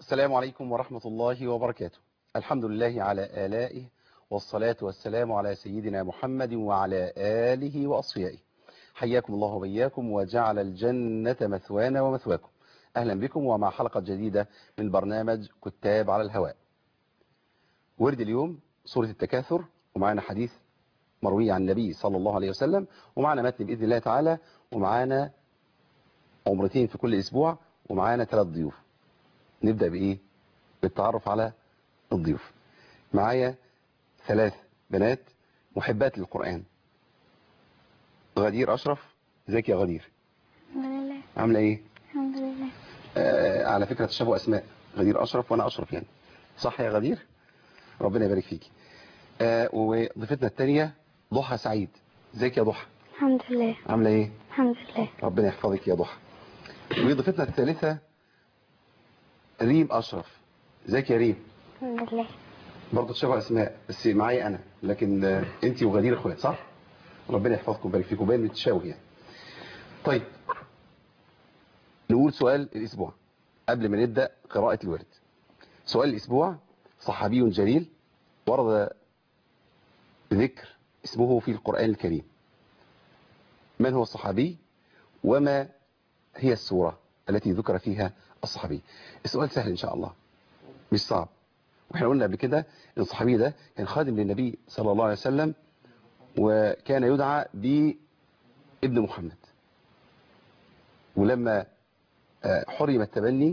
السلام عليكم ورحمة الله وبركاته الحمد لله على آلائه والصلاة والسلام على سيدنا محمد وعلى آله وأصفيائه حياكم الله وبياكم وجعل الجنة مثوانا ومثواكم أهلا بكم ومع حلقة جديدة من برنامج كتاب على الهواء ورد اليوم سورة التكاثر ومعنا حديث مروي عن النبي صلى الله عليه وسلم ومعنا متن بإذن الله تعالى ومعنا عمرتين في كل أسبوع ومعانا ثلاث ضيوف نبدأ بإيه بالتعرف على الضيوف معايا ثلاث بنات محبات للقرآن غدير أشرف ازيك يا غدير الحمد لله عاملة إيه الحمد لله آه على فكرة تشابه أسماء غدير أشرف وأنا أشرف يعني صح يا غدير ربنا يبارك فيك آه وضيفتنا الثانية ضحى سعيد ازيك يا ضحى الحمد لله عاملة إيه الحمد لله ربنا يحفظك يا ضحى وضيفتنا الثالثة ريم أشرف ازيك يا ريم الحمد لله برضه تشابه اسماء بس معايا انا لكن آه، انت وغدير اخوات صح ربنا يحفظكم ويبارك فيكم باين من التشابه يعني طيب نقول سؤال الاسبوع قبل ما نبدا قراءه الورد سؤال الاسبوع صحابي جليل ورد ذكر اسمه في القران الكريم من هو الصحابي وما هي السوره التي ذكر فيها الصحابي السؤال سهل ان شاء الله مش صعب واحنا قلنا قبل كده ان الصحابي ده كان خادم للنبي صلى الله عليه وسلم وكان يدعى بابن محمد ولما آه، حرم التبني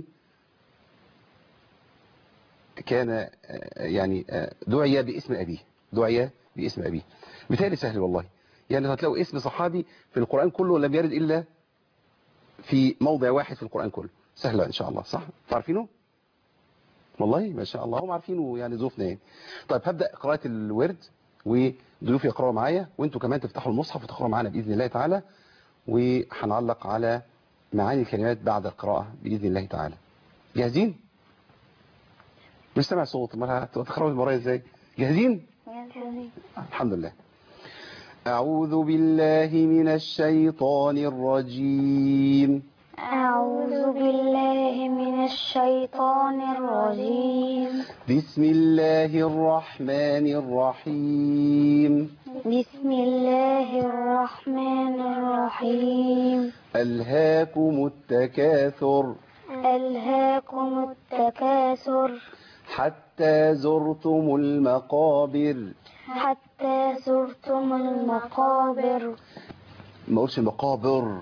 كان آه، يعني آه، دعي باسم أبيه دعي باسم أبيه مثال سهل والله يعني هتلاقوا اسم صحابي في القرآن كله لم يرد إلا في موضع واحد في القرآن كله سهلة إن شاء الله صح تعرفينه والله ما شاء الله هم عارفينه يعني ظروفنا يعني طيب هبدأ قراءة الورد وضيوف يقرأوا معايا وانتوا كمان تفتحوا المصحف وتقرأوا معانا بإذن الله تعالى وهنعلق على معاني الكلمات بعد القراءة بإذن الله تعالى جاهزين؟ مش سامع صوت ما هتقرأوا المرايا ازاي؟ جاهزين؟ الحمد لله أعوذ بالله من الشيطان الرجيم أعوذ بالله من الشيطان الرجيم بسم الله الرحمن الرحيم بسم الله الرحمن الرحيم ألهاكم التكاثر ألهاكم التكاثر حتى زرتم المقابر حتى زرتم المقابر ما اقولش المقابر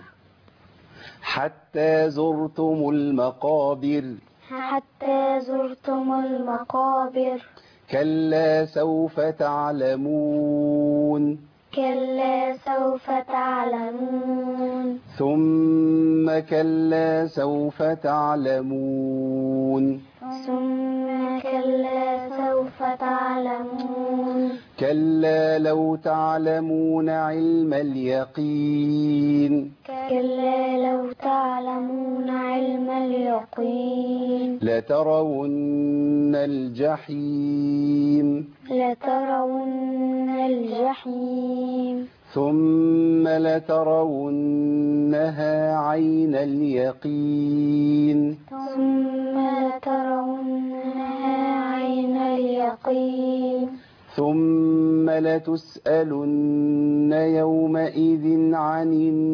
حتى زرتم المقابر حتى زرتم المقابر كلا سوف تعلمون كلا سوف تعلمون ثم كلا سوف تعلمون ثم كلا سوف تعلمون كلا لو تعلمون علم اليقين كلا لو تعلمون علم اليقين لترون الجحيم لترون الجحيم ثم لترونها عين اليقين ثم لترونها عين اليقين ثم لتسألن يومئذ عن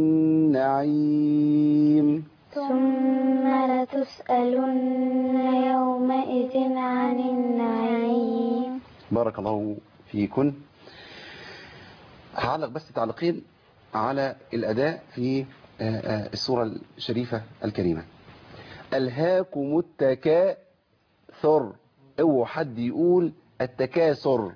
النعيم ثم لتسألن يومئذ عن النعيم بارك الله فيكن هعلق بس تعليقين على الأداء في آه، آه، السورة الشريفة الكريمة ألهاكم التكاثر اوعوا حد يقول التكاثر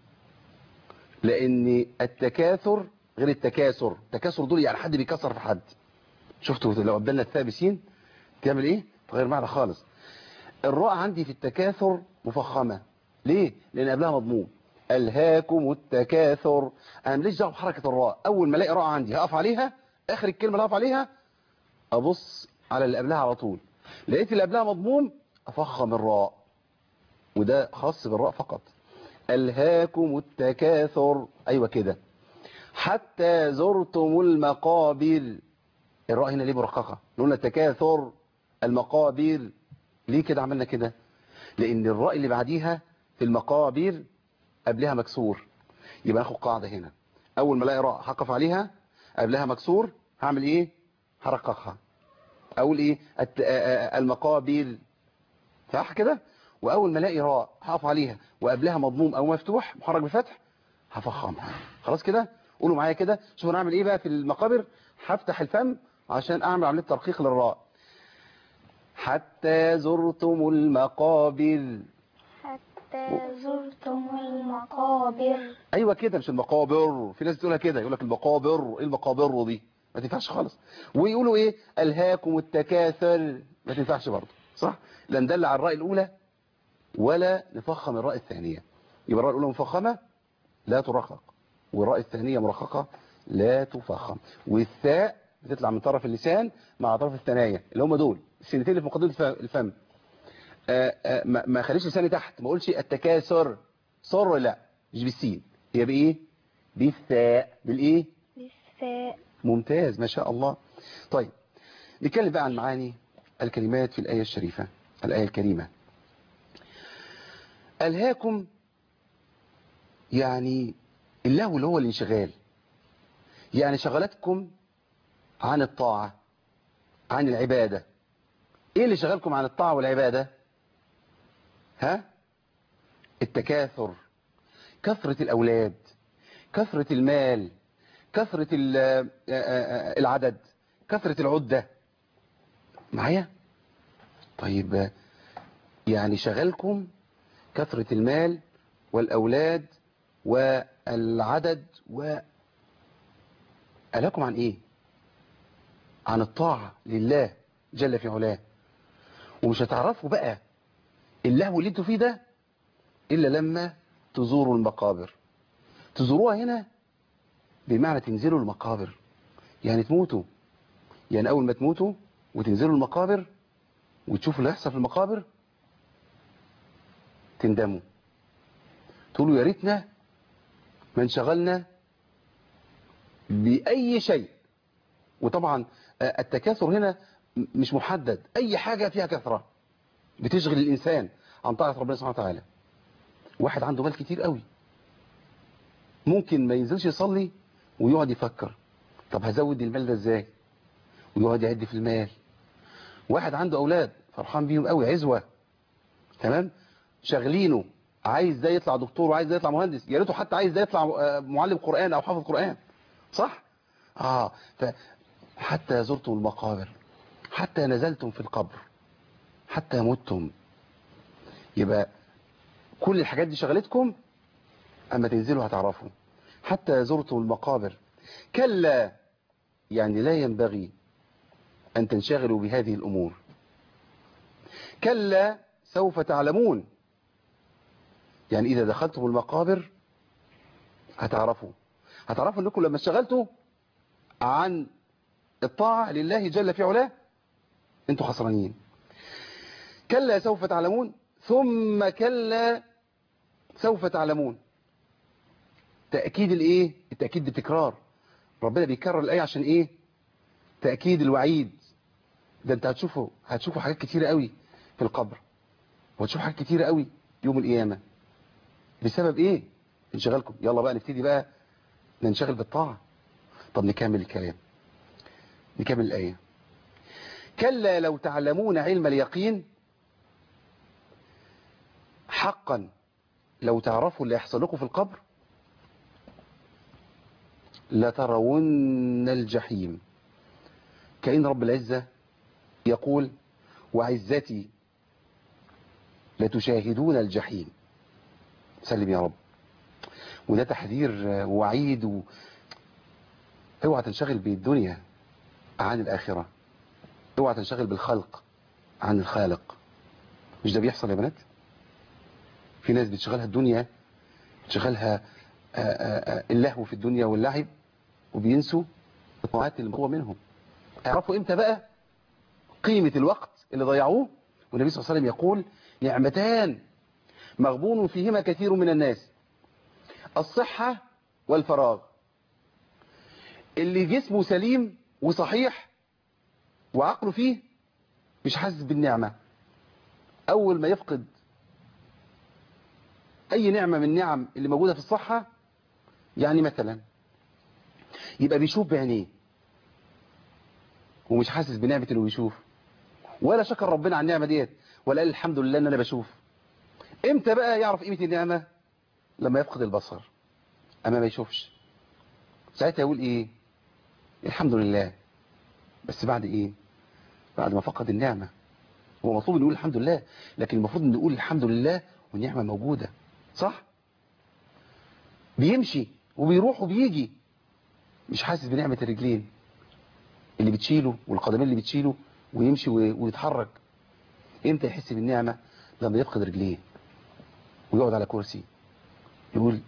لأن التكاثر غير التكاثر التكاثر دول يعني حد بيكسر في حد شفتوا لو قبلنا الثابسين تعمل ايه تغير معنى خالص الراء عندي في التكاثر مفخمة ليه لان قبلها مضموم الهاكم التكاثر انا ماليش دعوه بحركه الراء اول ما الاقي راء عندي هقف عليها اخر الكلمه اللي هقف عليها ابص على اللي قبلها على طول لقيت اللي قبلها مضموم افخم الراء وده خاص بالراء فقط الهاكم التكاثر ايوه كده حتى زرتم المقابر الراء هنا ليه مرققه قلنا التكاثر المقابر ليه كده عملنا كده لان الراء اللي بعديها في المقابر قبلها مكسور يبقى ناخد قاعدة هنا اول ما الاقي راء هقف عليها قبلها مكسور هعمل ايه هرققها اقول ايه الت- آه، آه، المقابر صح كده واول ما الاقي راء هقف عليها وقبلها مضموم او مفتوح محرك بفتح هفخمها خلاص كده قولوا معايا كده شوفوا نعمل ايه بقى في المقابر هفتح الفم عشان اعمل عمليه ترقيق للراء حتى زرتم المقابر حتى زرتم المقابر ايوه كده مش المقابر في ناس بتقولها كده يقول لك المقابر ايه المقابر دي ما تنفعش خالص ويقولوا ايه الهاكم التكاثر ما تنفعش برضه صح لا ندل على الراء الاولى ولا نفخم الراء الثانيه يبقى الراء الاولى مفخمه لا ترقق والراء الثانيه مرققه لا تفخم والثاء بتطلع من طرف اللسان مع طرف الثنايا اللي هم دول السنتين اللي في مقدمه الف- الفم آه، آه، ما ما خليش لساني تحت ما اقولش التكاثر صر لا مش بالسين هي بايه بالثاء بالايه بالثاء ممتاز ما شاء الله طيب نتكلم بقى عن معاني الكلمات في الآية الشريفة الآية الكريمة ألهاكم يعني اللهو اللي هو الانشغال يعني شغلتكم عن الطاعة عن العبادة ايه اللي شغلكم عن الطاعة والعبادة ها التكاثر كثرة الأولاد كثرة المال كثرة ال- آه، آه، العدد كثرة العدة معايا طيب آه، يعني شغلكم كثرة المال والأولاد والعدد و ألاكم عن إيه عن الطاعة لله جل في علاه ومش هتعرفوا بقى اللهو اللي انتوا فيه ده إلا لما تزوروا المقابر تزوروها هنا بمعنى تنزلوا المقابر يعني تموتوا يعني أول ما تموتوا وتنزلوا المقابر وتشوفوا اللي هيحصل في المقابر تندموا تقولوا يا ريتنا ما انشغلنا بأي شيء وطبعا آه، التكاثر هنا م- مش محدد أي حاجة فيها كثرة بتشغل الإنسان عن طاعة ربنا سبحانه وتعالى واحد عنده مال كتير قوي ممكن ما ينزلش يصلي ويقعد يفكر طب هزود المال ده ازاي ويقعد يعد في المال واحد عنده اولاد فرحان بيهم قوي عزوه تمام شغلينه عايز ده يطلع دكتور وعايز ده يطلع مهندس يا ريته حتى عايز ده يطلع آه، معلم قران او حافظ قران صح اه فحتى زرتم المقابر حتى نزلتم في القبر حتى متم يبقى كل الحاجات دي شغلتكم اما تنزلوا هتعرفوا حتى زرتم المقابر كلا يعني لا ينبغي أن تنشغلوا بهذه الأمور كلا سوف تعلمون يعني إذا دخلتم المقابر هتعرفوا هتعرفوا أنكم لما اشتغلتوا عن الطاعة لله جل في علاه انتوا خسرانين كلا سوف تعلمون ثم كلا سوف تعلمون تأكيد الايه التأكيد بالتكرار ربنا بيكرر الآية عشان ايه تأكيد الوعيد ده انت هتشوفوا هتشوفوا حاجات كتيرة قوي في القبر وهتشوفوا حاجات كتيرة قوي يوم القيامة بسبب ايه انشغالكم يلا بقى نبتدي بقى ننشغل بالطاعة طب نكمل الكلام نكمل الآية كلا لو تعلمون علم اليقين حقا لو تعرفوا اللي يحصل لكم في القبر لترون الجحيم كأن رب العزة يقول وعزتي لتشاهدون الجحيم سلم يا رب وده تحذير ووعيد و... اوعى تنشغل بالدنيا عن الآخرة اوعى تنشغل بالخلق عن الخالق مش ده بيحصل يا بنات في ناس بتشغلها الدنيا بتشغلها آآ آآ اللهو في الدنيا واللعب وبينسوا الطاعات اللي هو منهم اعرفوا امتى بقى قيمة الوقت اللي ضيعوه والنبي صلى الله عليه وسلم يقول نعمتان مغبون فيهما كثير من الناس الصحة والفراغ اللي جسمه سليم وصحيح وعقله فيه مش حاسس بالنعمة اول ما يفقد اي نعمة من النعم اللي موجودة في الصحة يعني مثلا يبقى بيشوف بعينيه ومش حاسس بنعمة انه بيشوف ولا شكر ربنا على النعمة ديت ولا قال الحمد لله ان انا بشوف امتى بقى يعرف قيمة النعمة لما يفقد البصر اما ما يشوفش ساعتها يقول ايه الحمد لله بس بعد ايه بعد ما فقد النعمة هو مطلوب نقول الحمد لله لكن المفروض نقول الحمد لله والنعمة موجودة صح بيمشي وبيروح وبيجي مش حاسس بنعمة الرجلين اللي بتشيله والقدمين اللي بتشيله ويمشي ويتحرك امتى يحس بالنعمة لما يفقد رجليه ويقعد على كرسي يقول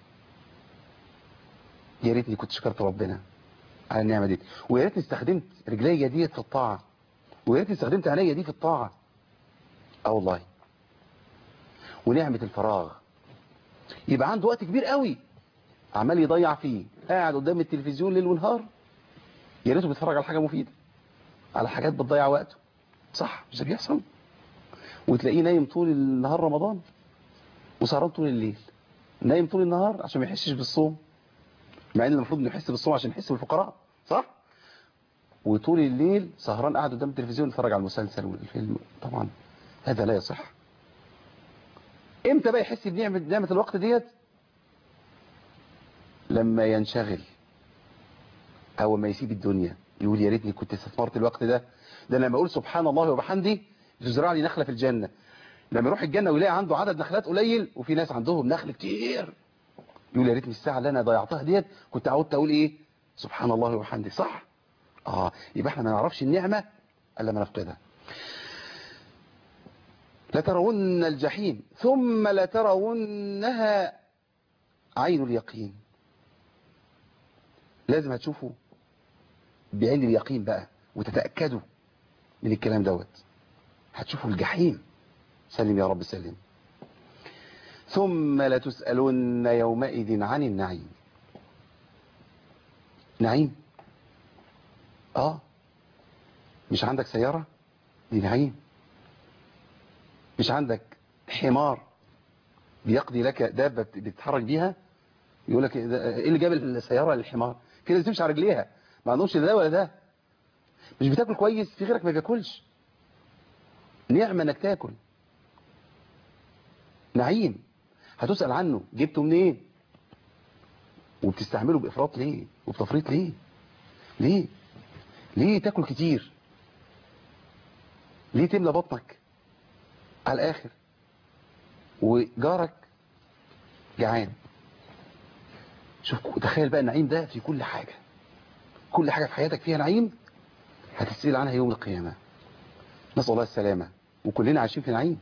يا ريتني كنت شكرت ربنا على النعمة دي ويا ريتني استخدمت رجليا ديت في الطاعة ويا ريتني استخدمت عينيا دي في الطاعة اه والله ونعمة الفراغ يبقى عنده وقت كبير قوي عمال يضيع فيه قاعد قدام التلفزيون ليل ونهار يا ريته بيتفرج على حاجة مفيدة على حاجات بتضيع وقته صح مش ده بيحصل وتلاقيه نايم طول النهار رمضان وسهران طول الليل نايم طول النهار عشان ما يحسش بالصوم مع ان المفروض انه يحس بالصوم عشان يحس بالفقراء صح وطول الليل سهران قاعد قدام التلفزيون يتفرج على المسلسل والفيلم طبعا هذا لا يصح امتى بقى يحس بنعمة نعمة الوقت ديت لما ينشغل او ما يسيب الدنيا يقول يا ريتني كنت استثمرت الوقت ده ده لما اقول سبحان الله وبحمده تزرع لي نخلة في الجنة لما يروح الجنة ويلاقي عنده عدد نخلات قليل وفي ناس عندهم نخل كتير يقول يا ريتني الساعة اللي انا ضيعتها ديت كنت عودت اقول ايه سبحان الله وبحمده صح اه يبقى احنا ما نعرفش النعمة الا ما نفقدها لترون الجحيم ثم لترونها عين اليقين لازم هتشوفوا بعين اليقين بقى وتتأكدوا من الكلام دوت هتشوفوا الجحيم سلم يا رب سلم ثم لتسألن يومئذ عن النعيم نعيم اه مش عندك سيارة دي نعيم مش عندك حمار بيقضي لك دابة بتتحرك بيها يقول لك ايه اللي جاب السيارة للحمار في ناس تمشي على رجليها ما عندهمش ده ولا ده مش بتاكل كويس في غيرك ما بياكلش نعمة انك تاكل نعيم هتسأل عنه جبته منين إيه؟ وبتستعمله بإفراط ليه وبتفريط ليه ليه ليه تاكل كتير ليه تملى بطنك على الآخر وجارك جعان شوف تخيل بقى النعيم ده في كل حاجة كل حاجة في حياتك فيها نعيم هتسأل عنها يوم القيامة نسأل الله السلامة وكلنا عايشين في نعيم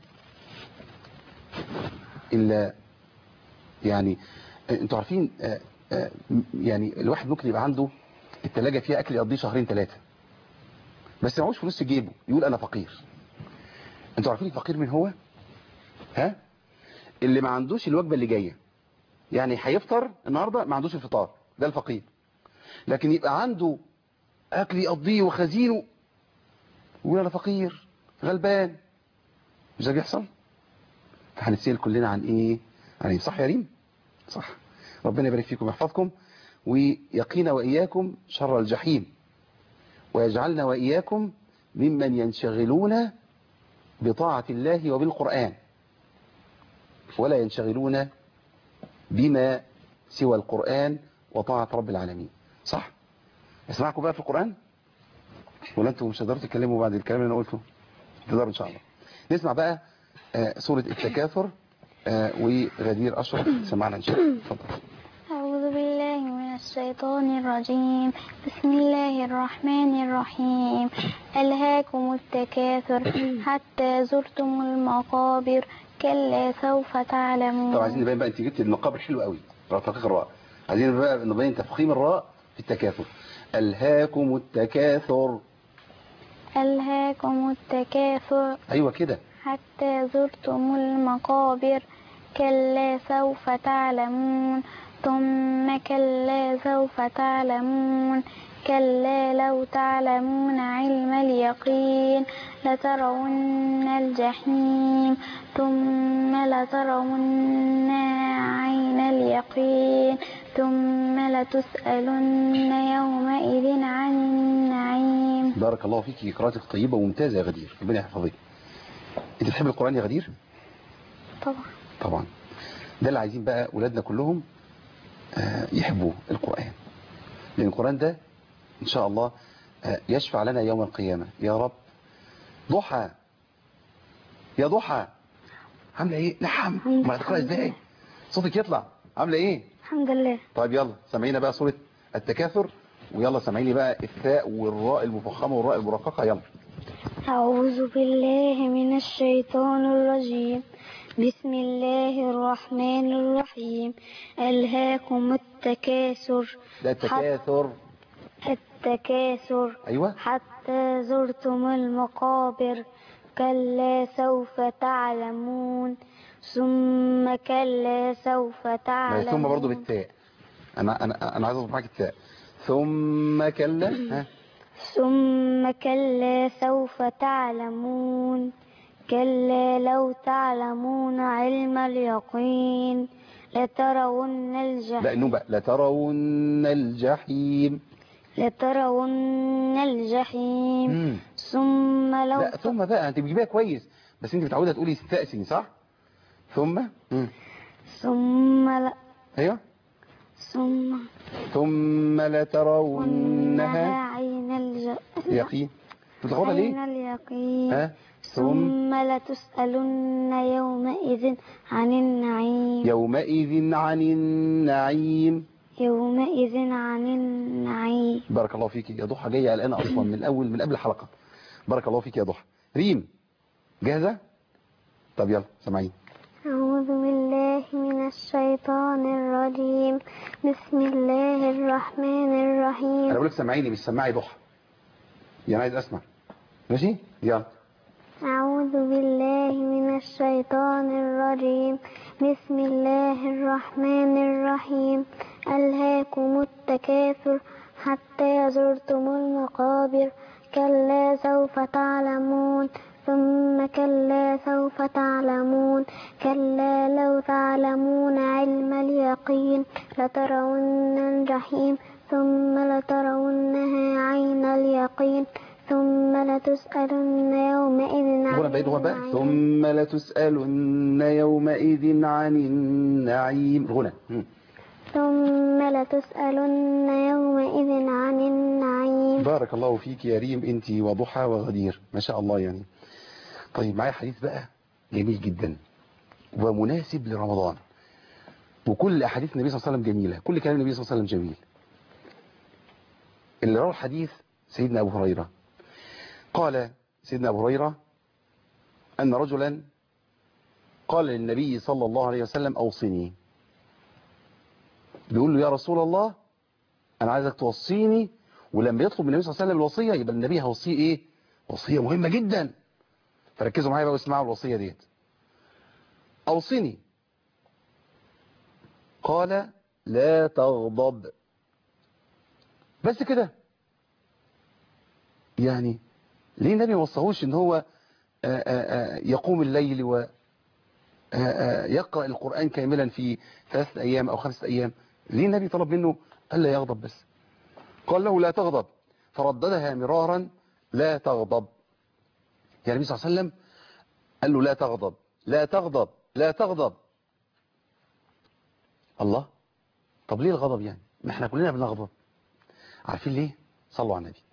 إلا يعني انتوا عارفين يعني الواحد ممكن يبقى عنده التلاجة فيها أكل يقضيه شهرين ثلاثة بس معهوش فلوس في جيبه يقول أنا فقير انتوا عارفين الفقير من هو ها اللي ما عندوش الوجبة اللي جاية يعني هيفطر النهاردة ما عندوش الفطار ده الفقير لكن يبقى عنده أكل يقضيه وخزينه يقول أنا فقير غلبان مش ده بيحصل فهنسأل كلنا عن إيه عن إيه صح يا ريم صح ربنا يبارك فيكم ويحفظكم ويقينا وإياكم شر الجحيم ويجعلنا وإياكم ممن ينشغلون بطاعة الله وبالقرآن ولا ينشغلون بما سوى القرآن وطاعة رب العالمين صح اسمعكم بقى في القرآن ولا انتم مش هتقدروا تتكلموا بعد الكلام اللي انا قلته تقدروا ان شاء الله نسمع بقى آه سورة التكاثر آه وغدير أشرف سمعنا ان شاء الله اتفضل أعوذ بالله من الشيطان الرجيم بسم الله الرحمن الرحيم ألهاكم التكاثر حتى زرتم المقابر كلا سوف تعلمون طب عايزين نبين بقى انت جبت المقابر حلو قوي رقيق الراء عايزين بقى نبين تفخيم الراء في التكاثر ألهاكم التكاثر ألهاكم التكاثر أيوة كده حتى زرتم المقابر كلا سوف تعلمون ثم كلا سوف تعلمون كلا لو تعلمون علم اليقين لترون الجحيم ثم لترون عين اليقين ثم لتسألن يومئذ عن النعيم بارك الله فيك قراءتك طيبة وممتازة يا غدير ربنا يحفظك انت بتحب القرآن يا غدير طبعا طبعا ده اللي عايزين بقى ولادنا كلهم آه، يحبوا القرآن لأن القرآن ده إن شاء الله آه، يشفع لنا يوم القيامة يا رب ضحى يا ضحى عاملة ايه نعم الحمد ما هتقرأ لله. ازاي صوتك يطلع عاملة ايه الحمد لله طيب يلا سامعينا بقى سورة التكاثر ويلا سامعيني بقى الثاء والراء المفخمة والراء المرققة يلا أعوذ بالله من الشيطان الرجيم بسم الله الرحمن الرحيم ألهاكم التكاثر ده التكاثر التكاثر ايوه حتى زرتم المقابر كلا سوف تعلمون ثم كلا سوف ما هي تعلمون ثم برضه بالتاء انا انا انا عايز اظبط معاك التاء ثم كلا ها ثم كلا سوف تعلمون كلا لو تعلمون علم اليقين لترون لا الجحيم النون بقى لترون الجحيم لترون الجحيم مم. ثم لو لا ثم بقى انت بتجيبها كويس بس انت متعوده تقولي استأسني صح ثم مم. ثم ل... ايوه ثم ثم لترونها عين الج... يقين بتلخبطها عين ليه اليقين ها ثم ثم لتسألن يومئذ عن النعيم يومئذ عن النعيم يومئذ عن النعيم بارك الله فيك يا ضحى جايه قلقانه اصلا من اول من قبل الحلقه بارك الله فيك يا ضحى ريم جاهزه طب يلا سامعين أعوذ بالله من الشيطان الرجيم بسم الله الرحمن انا الرحيم بقول لك سامعيني مش سامعي ضحى يعني عايز اسمع ماشي يلا أعوذ بالله من الشيطان الرجيم بسم الله الرحمن الرحيم ألهاكم التكاثر حتى زرتم المقابر كلا سوف تعلمون ثم كلا سوف تعلمون كلا لو تعلمون علم اليقين لترون الجحيم ثم لترونها عين اليقين ثم لتسألن يومئذ عن غنى بعيد غنى بقى النعيم. ثم لتسألن يومئذ عن النعيم غنى مم. ثم لتسألن يومئذ عن النعيم بارك الله فيك يا ريم انت وضحى وغدير ما شاء الله يعني طيب معايا حديث بقى جميل جدا ومناسب لرمضان وكل احاديث النبي صلى الله عليه وسلم جميله كل كلام النبي صلى الله عليه وسلم جميل اللي روى الحديث سيدنا ابو هريره قال سيدنا ابو هريره ان رجلا قال للنبي صلى الله عليه وسلم اوصني بيقول له يا رسول الله انا عايزك توصيني ولما يطلب من النبي صلى الله عليه وسلم الوصيه يبقى النبي هيوصيه ايه وصيه مهمه جدا فركزوا معايا بقى واسمعوا الوصيه ديت اوصني قال لا تغضب بس كده يعني ليه النبي ما وصاهوش ان هو آآ آآ يقوم الليل و آآ يقرأ القرآن كاملا في ثلاثة أيام أو خمسة أيام ليه النبي طلب منه ألا يغضب بس قال له لا تغضب فرددها مرارا لا تغضب يعني النبي صلى الله عليه وسلم قال له لا تغضب لا تغضب لا تغضب الله طب ليه الغضب يعني ما احنا كلنا بنغضب عارفين ليه صلوا على النبي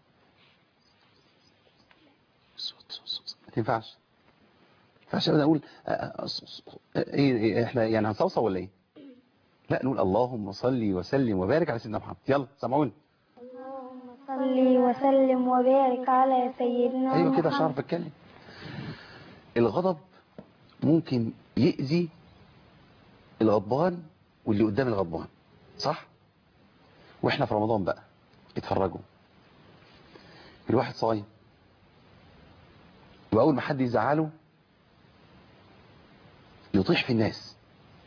ما تنفعش ما ينفعش ابدا اقول آه، آه، ص- ص- ايه إيه، احنا يعني هنصوصو ولا ايه لا نقول اللهم صل وسلم وبارك على سيدنا محمد يلا سامعوني صل وسلم وبارك على سيدنا ايوه كده عشان محمد. اعرف اتكلم الغضب ممكن يأذي الغضبان واللي قدام الغضبان صح واحنا في رمضان بقى اتفرجوا الواحد صايم واول ما حد يزعله يطيح في الناس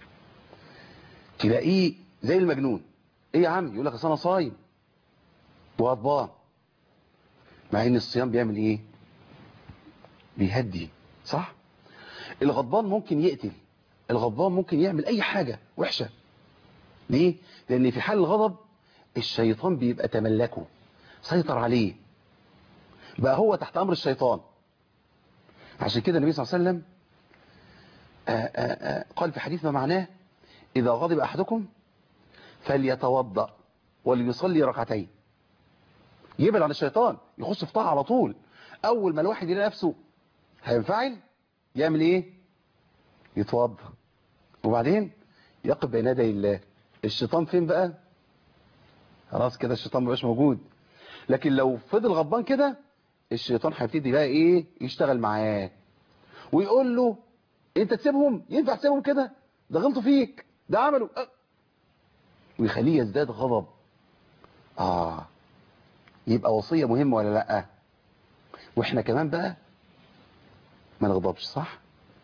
تلاقيه زي المجنون ايه يا عم يقول لك اصل انا صايم وغضبان مع ان الصيام بيعمل ايه بيهدي صح الغضبان ممكن يقتل الغضبان ممكن يعمل اي حاجة وحشة ليه لان في حال الغضب الشيطان بيبقى تملكه سيطر عليه بقى هو تحت امر الشيطان عشان كده النبي صلى الله عليه وسلم آآ آآ قال في حديث ما معناه اذا غضب احدكم فليتوضأ وليصلي ركعتين يبعد عن الشيطان يخش في طاعة على طول اول ما الواحد يلاقي نفسه هينفعل يعمل ايه يتوضا وبعدين يقف بين يدي الله الشيطان فين بقى خلاص كده الشيطان مبقاش موجود لكن لو فضل غضبان كده الشيطان هيبتدي بقى ايه يشتغل معاه ويقول له انت تسيبهم ينفع تسيبهم كده ده غلطوا فيك ده عملوا أه. ويخليه يزداد غضب اه يبقى وصية مهمة ولا لا واحنا كمان بقى ما نغضبش صح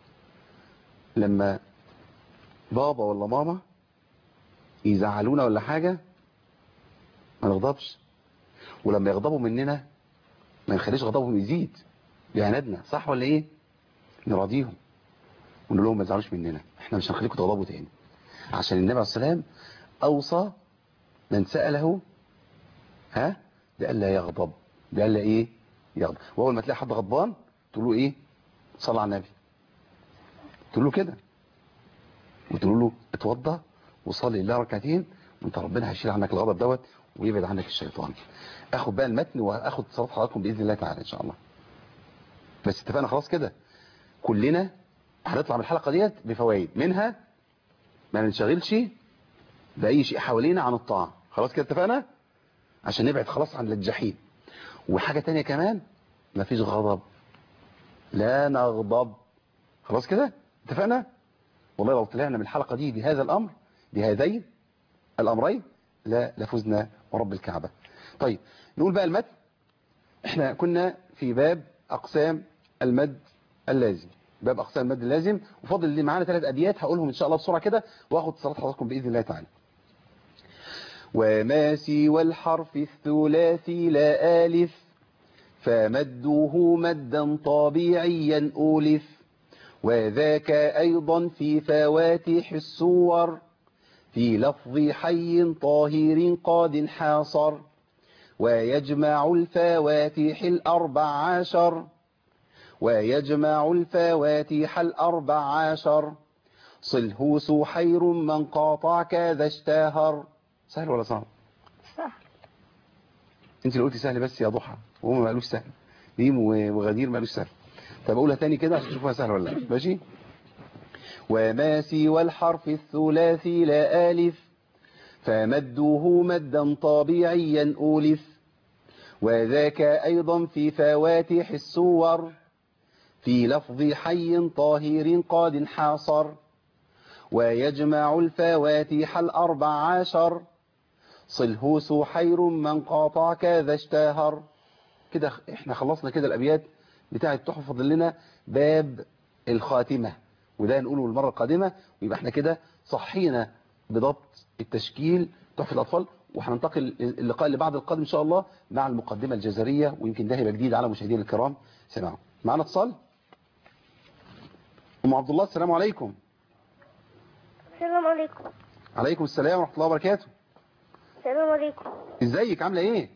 لما بابا ولا ماما يزعلونا ولا حاجة ما نغضبش ولما يغضبوا مننا ما نخليش غضبهم يزيد بعنادنا صح ولا ايه نراضيهم ونقول لهم ما تزعلوش مننا احنا مش هنخليكم تغضبوا تاني عشان النبي عليه السلام اوصى من سأله ها بألا يغضب بألا ايه يغضب واول ما تلاقي حد غضبان تقول له ايه صلى على النبي تقول له كده وتقول له اتوضى وصلي لله ركعتين وانت ربنا هيشيل عنك الغضب دوت ويبعد عنك الشيطان اخد بقى المتن واخد صلاه حضراتكم باذن الله تعالى ان شاء الله بس اتفقنا خلاص كده كلنا هنطلع من الحلقه ديت بفوائد منها ما ننشغلش باي شيء حوالينا عن الطاعه خلاص كده اتفقنا عشان نبعد خلاص عن الجحيم وحاجه تانية كمان مفيش غضب لا نغضب خلاص كده اتفقنا والله لو طلعنا من الحلقة دي بهذا الأمر بهذين الأمرين لا لفزنا ورب الكعبة طيب نقول بقى المد احنا كنا في باب أقسام المد اللازم باب أقسام المد اللازم وفضل اللي معانا ثلاث أبيات هقولهم إن شاء الله بسرعة كده وأخد صلاة حضراتكم بإذن الله تعالى وما سوى الحرف الثلاثي لا آلف فمده مدا طبيعيا أولف وذاك أيضا في فواتح السور في لفظ حي طاهر قاد حاصر ويجمع الفواتح الأربع عشر ويجمع الفواتح الأربع عشر صله سحير من قاطع كذا اشتهر سهل ولا صعب صح انت اللي قلتي سهل بس يا ضحى وهم ما قالوش سهل ميم وغدير ما قالوش سهل طب اقولها تاني كده عشان تشوفوها سهل ولا لا ماشي وما سوى الحرف الثلاثي لا ألف فمده مدا طبيعيا أولف وذاك أيضا في فواتح السور في لفظ حي طاهر قاد حاصر ويجمع الفواتح الأربع عشر صله سحير من قاطع كذا اشتهر كده احنا خلصنا كده الأبيات بتاعة تحفة فضل لنا باب الخاتمة وده نقوله المرة القادمة ويبقى احنا كده صحينا بضبط التشكيل تحفة الأطفال وهننتقل اللقاء اللي بعد القادم إن شاء الله مع المقدمة الجزرية ويمكن ده هيبقى جديد على مشاهدينا الكرام سمعوا معنا اتصال أم عبد الله السلام عليكم السلام عليكم عليكم السلام ورحمة الله وبركاته السلام عليكم ازيك عاملة ايه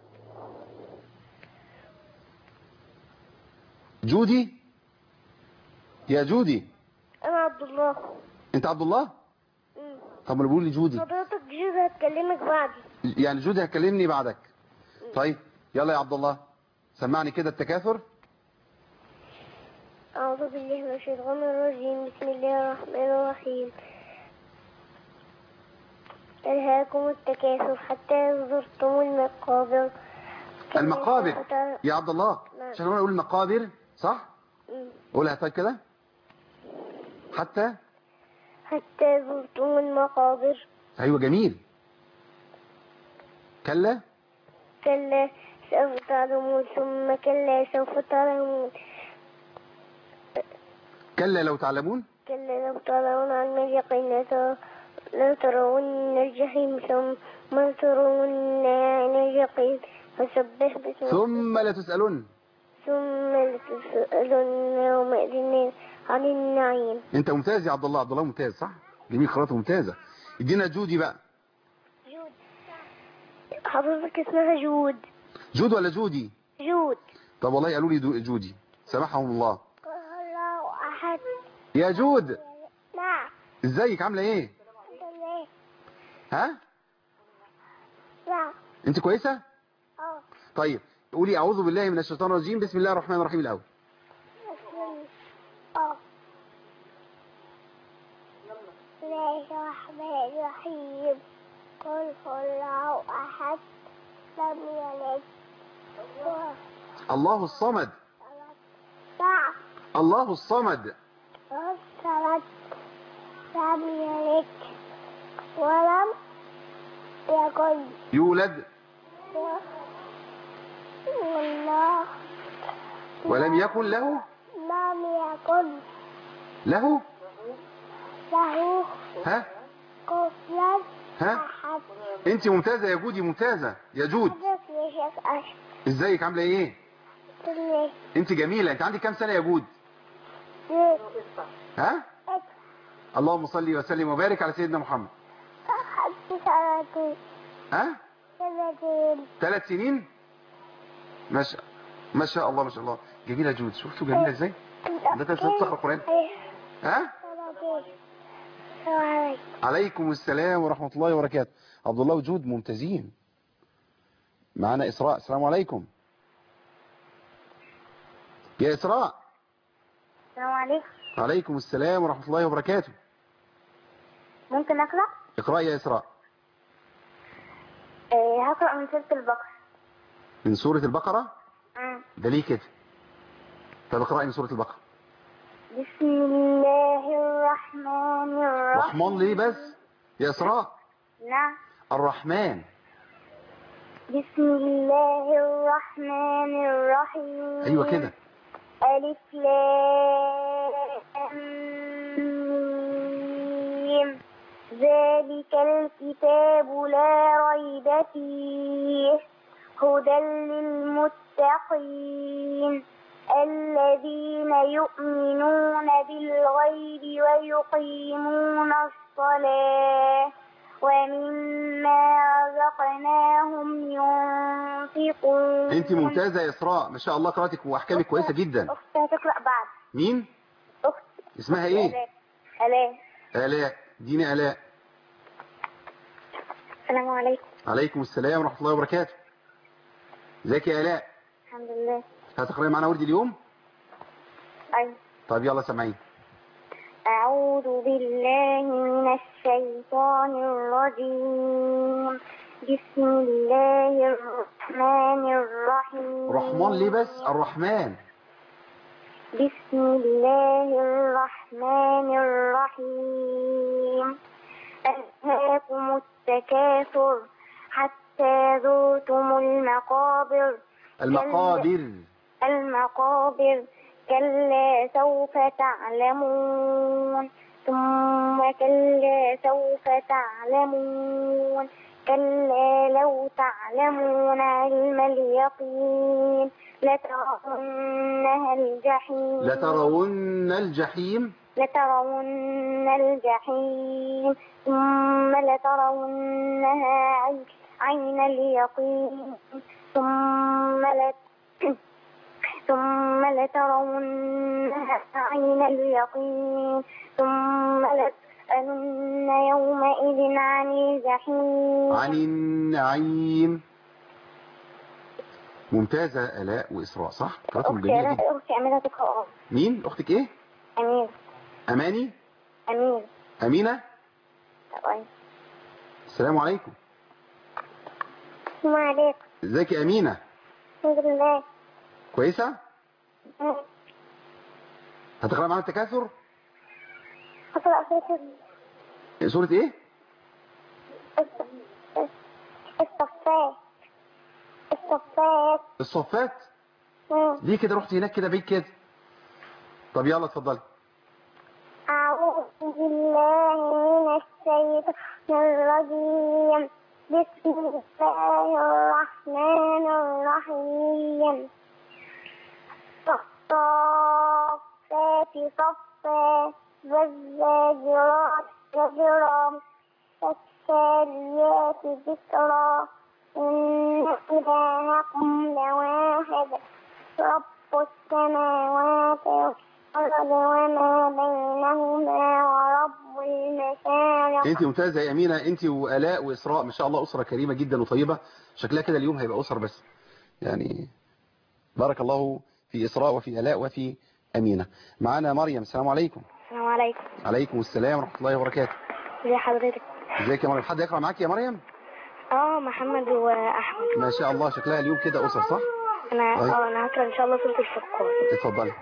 جودي يا جودي أنا عبد الله انت عبد الله مم. طب ما بيقول لي جودي حضرتك جوز هتكلمك بعدي يعني جودي هتكلمني بعدك طيب يلا يا عبد الله سمعني كده التكاثر أعوذ بالله من الشيطان الرجيم بسم الله الرحمن الرحيم ألهاكم التكاثر حتى زرتم المقابر كلا المقابر سوف تعل- يا عبد الله نعم. عشان هو يقول المقابر صح مم. قولها طيب كده حتى حتى زرتم المقابر ايوه جميل كلا كلا سوف تعلمون ثم كلا سوف تعلمون كلا لو تعلمون كلا لو تعلمون علم اليقين لتر- لترون الجحيم ثم لترون عين اليقين فسبح باسم ثم لتسألن ثم لتسألن يومئذ عن النعيم انت ممتاز يا عبد الله عبد الله ممتاز صح جميل قراءته ممتازة ادينا جودي بقى جود حضرتك اسمها جود جود ولا جودي جود طب والله قالوا لي دو- جودي سامحهم الله قل الله أحد يا جود نعم ازيك عامله ايه ها نعم انت كويسه اه طيب قولي اعوذ بالله من الشيطان الرجيم بسم الله الرحمن الرحيم الاول اه بسم الله الرحمن الرحيم قل هو الله أحد لم يلد ولم الله الصمد نعم الله الصمد والصمد لم يلد ولم يكن يولد والله ولم يكن له لم يكن له له ها كفلا ها أحد انت ممتازه يا جودي ممتازه يا جود حدث يا شيخ أشرف ازيك عامله ايه ليه؟ انت جميله انت عندك كام سنه يا جود ليه؟ ها اللهم صل وسلم وبارك على سيدنا محمد أخذت سنتين ها سنتين ثلاث سنين ما شاء ما شاء الله ما شاء الله جميله جود شفتوا جميله ازاي ده انت ازاي بتقرا القران ها سنتين السلام عليكم عليكم السلام ورحمة الله وبركاته عبد الله وجود ممتازين معنا إسراء السلام عليكم يا إسراء السلام عليكم عليكم السلام ورحمة الله وبركاته ممكن أقرأ؟ اقرأ يا إسراء إيه هقرأ من سورة البقرة من سورة البقرة مم. ده ليه كده طب اقرأي من سورة البقرة بسم الله الرحمن الرحيم رحمن ليه بس يا إسراء نعم الرحمن بسم الله الرحمن الرحيم أيوة كده ألف لام ميم. ذلك الكتاب لا ريب فيه هدى للمتقين الذين يؤمنون بالغيب ويقيمون الصلاة ومما رزقناهم ينفقون انت ممتازة يا إسراء ما شاء الله قراءتك وأحكامك كويسة جدا أختي هتقرأ بعد مين أخت اسمها ايه آلاء آلاء آلاء ديني آلاء السلام عليكم عليكم السلام ورحمة الله وبركاته ازيك يا آلاء الحمد لله هتقرأي معانا ورد اليوم أيوة طيب يلا سامعين أعوذ بالله من الشيطان الرجيم بسم الله الرحمن الرحيم رحمن ليه بس الرحمن بسم الله الرحمن الرحيم ألهاكم التكاثر حتى زرتم المقابر المقابر المقابر كلا سوف تعلمون ثم كلا سوف تعلمون كلا لو تعلمون علم اليقين لترونها الجحيم لترون الجحيم لترون الجحيم ثم لترونها عين- عين اليقين ثم لت ثم لترونها عين اليقين ثم لتسألن يومئذ عن الجحيم عن النعيم ممتازة آلاء وإسراء صح قراءتهم أختي جميلة أنا جدا أختي أميرة تقرأ مين أختك إيه أمير أماني أمير أمينة طيب السلام عليكم السلام عليكم ازيك يا أمينة الحمد لله كويسة هتقرأ معانا التكاثر أقرأ سورة سورة إيه الصفات الصفات الصفات مم. ليه كده رحت هناك كده بعيد كده طب يلا اتفضلي أعوذ بالله من الشيطان الرجيم بسم الله الرحمن الرحيم الصافات صفا والزاجرات زجرا فالتاليات ذكرا إن إلهكم لواحد رب السماوات والأرض وما بينهما ورب المشارق انت ممتازة يا أمينة انت وآلاء وإسراء ما شاء الله أسرة كريمة جدا وطيبة شكلها كده اليوم هيبقى أسر بس يعني بارك الله في إسراء وفي آلاء وفي أمينة معانا مريم السلام عليكم السلام عليكم عليكم السلام ورحمة الله وبركاته ازي حضرتك ازيك يا مريم حد يقرأ معاك يا مريم اه محمد واحمد ما شاء الله شكلها اليوم كده أسر صح انا طيب. اه انا هقرا ان شاء الله سوره الفرقان اتفضلي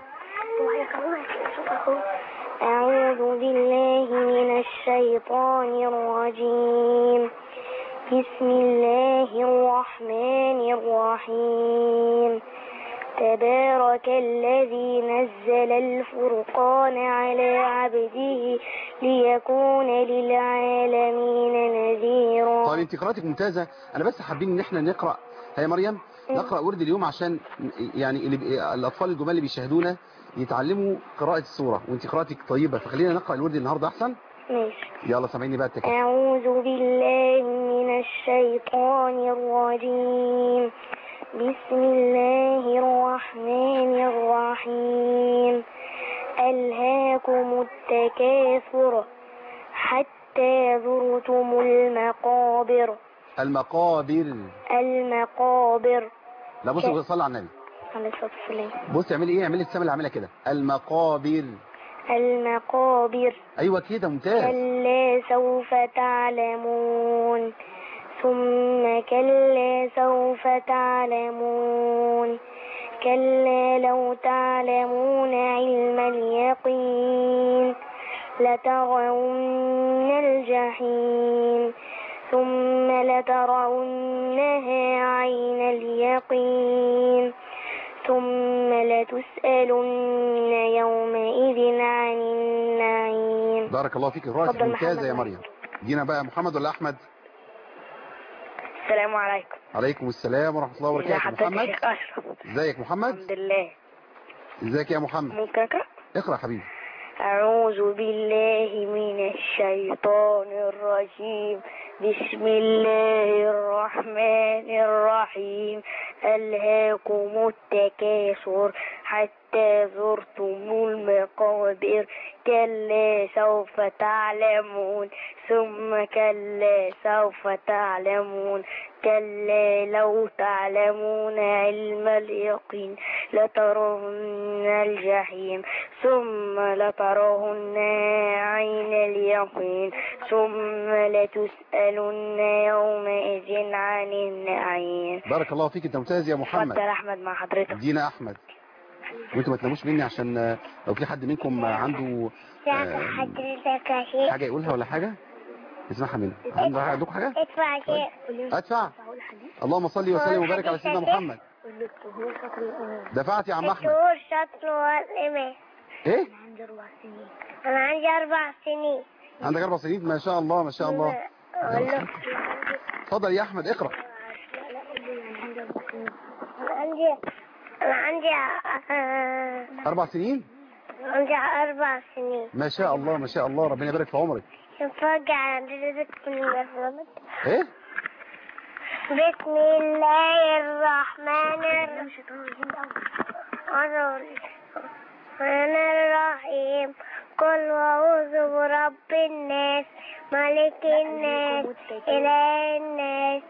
أعوذ بالله من الشيطان الرجيم بسم الله الرحمن الرحيم تبارك الذي نزل الفرقان على عبده ليكون للعالمين نذيرا طيب انت قراءتك ممتازة انا بس حابين ان احنا نقرأ هيا مريم نقرأ ورد اليوم عشان يعني اللي بي- الاطفال الجمال اللي بيشاهدونا يتعلموا قراءة السورة وانت قراءتك طيبة فخلينا نقرأ الورد النهاردة احسن ماشي يلا سامعيني بقى التكلم أعوذ بالله من الشيطان الرجيم بسم الله الرحمن الرحيم ألهاكم التكاثر حتى زرتم المقابر المقابر المقابر لا بص صلي على النبي عليه الصلاة والسلام بص اعملي ايه اعملي السما اللي عاملها كده المقابر المقابر ايوه كده ممتاز كلا سوف تعلمون ثم كلا سوف تعلمون كلا لو تعلمون علم اليقين لترون الجحيم ثم لترونها عين اليقين ثم لتسألن يومئذ عن النعيم بارك الله فيك قراءتك اتفضل ممتازة محمد يا معاك. مريم جينا بقى محمد ولا احمد السلام عليكم عليكم السلام ورحمة الله ازي وبركاته حضرتك يا محمد شيخ اشرف ازيك محمد الحمد لله ازيك يا محمد ممكن اقرا اقرأ يا حبيبي أعوذ بالله من الشيطان الرجيم بسم الله الرحمن الرحيم ألهاكم التكاثر حتى زرتم المقابر كلا سوف تعلمون ثم كلا سوف تعلمون كلا لو تعلمون علم اليقين لترون الجحيم ثم لترون عين اليقين ثم لتسألن يومئذ عن النعيم بارك الله فيك انت ممتاز يا محمد اتفضل احمد مع حضرتك دينا احمد وانتوا ما تناموش مني عشان آه، لو في حد منكم آه، عنده آه، حضرتك يا شيخ حاجة يقولها ولا حاجة اسمعها مني عنده حاجة عندكم حاجة ادفع شيء ادفع اللهم صل وسلم وبارك على سيدنا محمد دفعت يا عم احمد الشهور شطر والإمام ايه أنا عندي أربع سنين عندك اربع سنين ما شاء الله ما شاء الله والله اتفضل يا احمد اقرا أنا عندي أنا عندي آه، اربع سنين عندي أربع سنين ما شاء الله ما شاء الله ربنا يبارك في عمرك نتفرج على درجة من البرنامج ايه بسم الله الرحمن الرحمن الرحيم قل أعوذ برب الناس ملك الناس إله الناس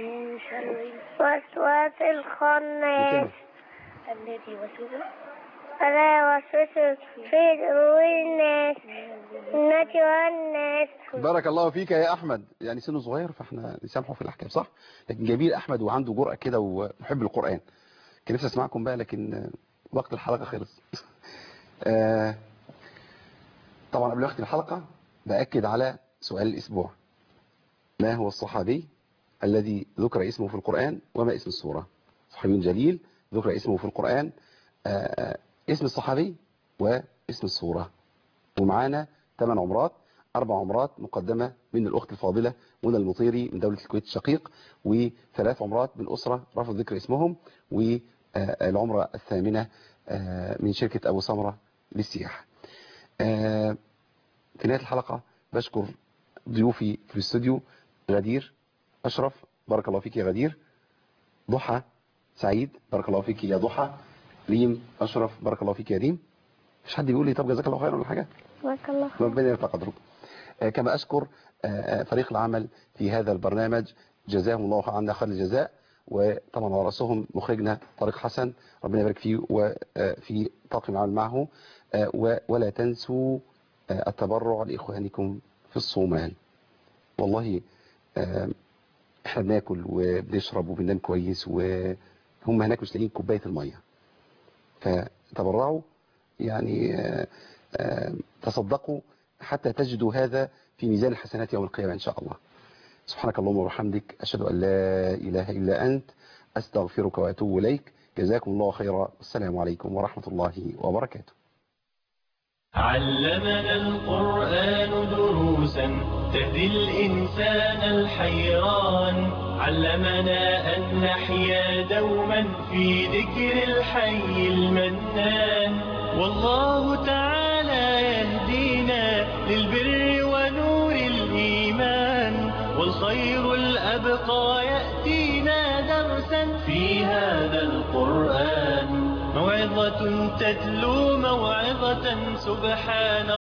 وسواس الخناس بكده. ألا وسوس في صدور الناس الناس والناس بارك الله فيك يا احمد يعني سنه صغير فاحنا نسامحه في الاحكام صح لكن جميل احمد وعنده جرأة كده ومحب القرآن كان نفسي اسمعكم بقى لكن آه، وقت الحلقة خلص آه، طبعا قبل وقت الحلقة بأكد على سؤال الأسبوع ما هو الصحابي الذي ذكر اسمه في القرآن وما اسم السورة صحابي جليل ذكر اسمه في القرآن آه، آه، اسم الصحابي واسم السورة ومعانا ثمان عمرات أربع عمرات مقدمة من الأخت الفاضلة منى المطيري من دولة الكويت الشقيق وثلاث عمرات من أسرة رفض ذكر اسمهم والعمرة الثامنة آه، من شركة أبو سمرة للسياحة آه، في نهاية الحلقة بشكر ضيوفي في الاستوديو غدير أشرف بارك الله فيك يا غدير ضحى سعيد بارك الله فيك يا ضحى ريم أشرف بارك الله فيك يا ريم مش حد بيقول لي طب جزاك الله خيرا ولا حاجة بارك الله فيك ربنا يرفع قدرك آه، كما أشكر آه، آه، فريق العمل في هذا البرنامج جزاهم الله عنا خير الجزاء وطبعا على رأسهم مخرجنا طارق حسن ربنا يبارك فيه وفي طاقم العمل معه آه، و- ولا تنسوا آه، التبرع لإخوانكم في الصومال والله آه، احنا بناكل وبنشرب وبننام كويس وهم هناك مش لاقيين كوبايه الميه فتبرعوا يعني آه، آه، تصدقوا حتى تجدوا هذا في ميزان الحسنات يوم القيامه ان شاء الله سبحانك اللهم وبحمدك اشهد ان لا اله الا انت استغفرك واتوب اليك جزاكم الله خيرا والسلام عليكم ورحمه الله وبركاته علمنا القرآن دروسا تهدي الإنسان الحيران علمنا أن نحيا دوما في ذكر الحي المنان والله تعالى يهدينا للبر ونور الإيمان والخير الأبقى يأتينا درسا في هذا القرآن موعظة تتلو موعظة سبحان